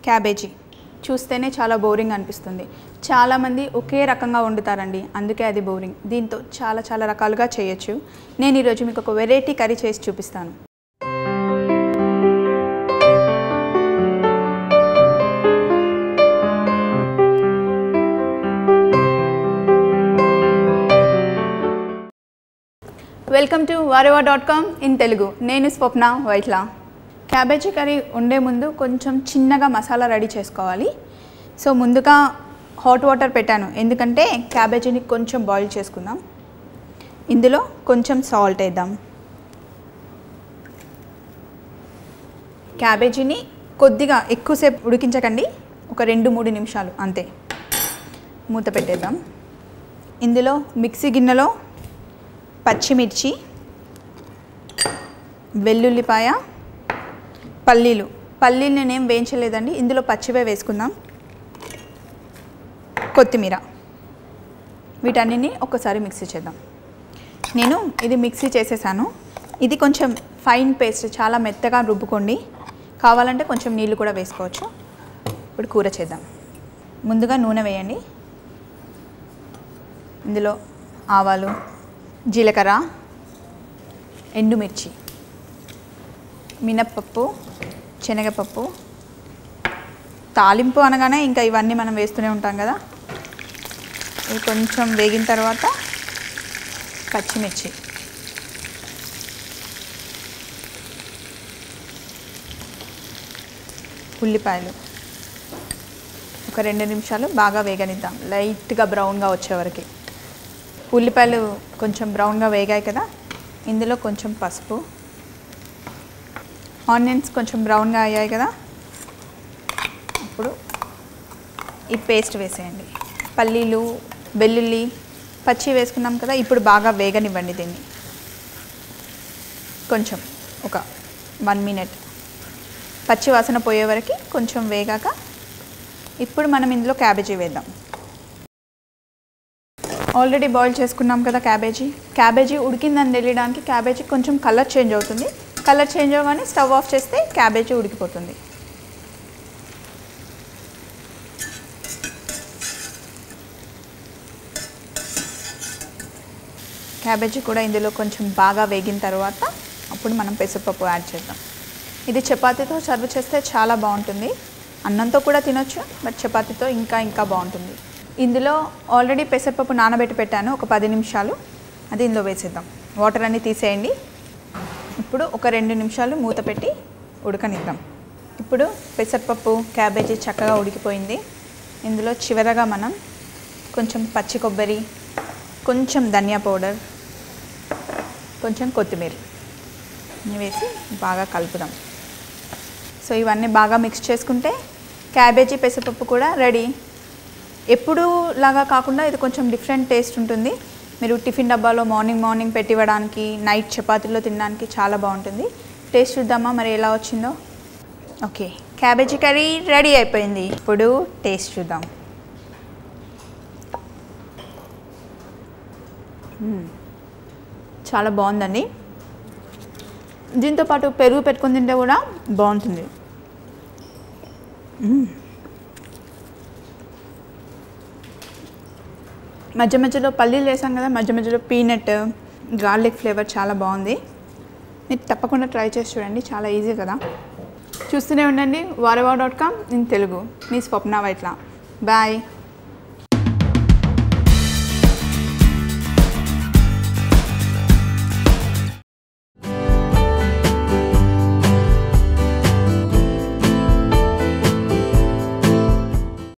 Cabbage చూస్తేనే చాలా boring అనిపిస్తుంది చాలామంది ఒకే రకంగా వండుతారండి అందుకే అది బోరింగ్ దీంతో చాలా చాలా రకాలుగా చేయొచ్చు నేను ఈరోజు మీకు ఒక వెరైటీ కర్రీ చేసి చూపిస్తాను welcome to Vahrehvah dot com in Telugu నేను స్వప్న వైట్లా క్యాబేజీ కర్రీ వండే ముందు కొంచెం చిన్నగా మసాలా రెడీ చేసుకోవాలి సో ముందుగా హాట్ వాటర్ పెట్టాను ఎందుకంటే క్యాబేజీని కొంచెం బాయిల్ చేసుకుందాం ఇందులో కొంచెం సాల్ట్ వేద్దాం క్యాబేజీని కొద్దిగా ఎక్కువసేపు ఉడికించకండి ఒక రెండు మూడు నిమిషాలు అంతే మూత పెట్టేద్దాం ఇందులో మిక్సీ గిన్నెలో పచ్చిమిర్చి వెల్లుల్లిపాయ పల్లీలు పల్లీలు నేనేం వేయించలేదండి ఇందులో పచ్చివే వేసుకుందాం కొత్తిమీర వీటన్నిటిని ఒక్కసారి మిక్సీ చేద్దాం నేను ఇది మిక్సీ చేసేసాను ఇది కొంచెం ఫైన్ పేస్ట్ చాలా మెత్తగా రుబ్బుకోండి కావాలంటే కొంచెం నీళ్ళు కూడా వేసుకోవచ్చు ఇప్పుడు కూర చేద్దాం ముందుగా నూనె వేయండి ఇందులో ఆవాలు జీలకర్ర ఎండుమిర్చి మినప్పప్పు శనగపప్పు తాలింపు అనగానే ఇంకా ఇవన్నీ మనం వేస్తూనే ఉంటాం కదా ఇవి కొంచెం వేగిన తర్వాత పచ్చిమిర్చి ఉల్లిపాయలు ఒక రెండు నిమిషాలు బాగా వేగనిద్దాం లైట్గా బ్రౌన్గా వచ్చేవరకు ఉల్లిపాయలు కొంచెం బ్రౌన్గా వేగాయి కదా ఇందులో కొంచెం పసుపు ఆనియన్స్ కొంచెం బ్రౌన్గా అయ్యాయి కదా ఇప్పుడు ఈ పేస్ట్ వేసేయండి పల్లీలు వెల్లుల్లి పచ్చి వేసుకున్నాం కదా ఇప్పుడు బాగా వేగనివ్వండి దీన్ని కొంచెం ఒక వన్ మినిట్ పచ్చి వాసన పోయే వరకు కొంచెం వేగాక ఇప్పుడు మనం ఇందులో క్యాబేజీ వేద్దాం ఆల్రెడీ బాయిల్ చేసుకున్నాం కదా క్యాబేజీ క్యాబేజీ ఉడికిందని తెలియడానికి క్యాబేజీ కొంచెం కలర్ చేంజ్ అవుతుంది కలర్ చేంజ్ అవ్వగానే స్టవ్ ఆఫ్ చేస్తే క్యాబేజీ ఉడికిపోతుంది క్యాబేజీ కూడా ఇందులో కొంచెం బాగా వేగిన తర్వాత అప్పుడు మనం పెసరపప్పు యాడ్ చేద్దాం ఇది చపాతీతో సర్వ్ చేస్తే చాలా బాగుంటుంది అన్నంతో కూడా తినొచ్చు బట్ చపాతీతో ఇంకా ఇంకా బాగుంటుంది ఇందులో ఆల్రెడీ పెసరపప్పు నానబెట్టి పెట్టాను ఒక పది నిమిషాలు అది ఇందులో వేసేద్దాం వాటర్ అన్నీ తీసేయండి ఇప్పుడు ఒక రెండు నిమిషాలు మూత పెట్టి ఉడకనిద్దాం ఇప్పుడు పెసరపప్పు క్యాబేజీ చక్కగా ఉడికిపోయింది ఇందులో చివరగా మనం కొంచెం పచ్చి కొబ్బరి కొంచెం ధనియా పౌడర్ కొంచెం కొత్తిమీర ఇన్ని వేసి బాగా కలుపుదాం సో ఇవన్నీ బాగా మిక్స్ చేసుకుంటే క్యాబేజీ పెసరపప్పు కూడా రెడీ ఎప్పుడు లాగా కాకుండా ఇది కొంచెం డిఫరెంట్ టేస్ట్ ఉంటుంది మీరు టిఫిన్ డబ్బాలో మార్నింగ్ మార్నింగ్ పెట్టివ్వడానికి నైట్ చపాతీలో తినడానికి చాలా బాగుంటుంది టేస్ట్ చూద్దామా మరి ఎలా వచ్చిందో ఓకే క్యాబేజీ కర్రీ రెడీ అయిపోయింది ఇప్పుడు టేస్ట్ చూద్దాం మ్మ్. చాలా బాగుందండి దీంతో పాటు పెరుగు పెట్టుకొని తింటే కూడా బాగుంటుంది మ్మ్. మధ్య మధ్యలో పల్లీలు వేసాం కదా మధ్య మధ్యలో పీనట్ గార్లిక్ ఫ్లేవర్ చాలా బాగుంది మీరు తప్పకుండా ట్రై చేసి చూడండి చాలా ఈజీ కదా చూస్తూనే ఉండండి Vahrehvah dot com in Telugu మీ స్వప్న వైట్ల బాయ్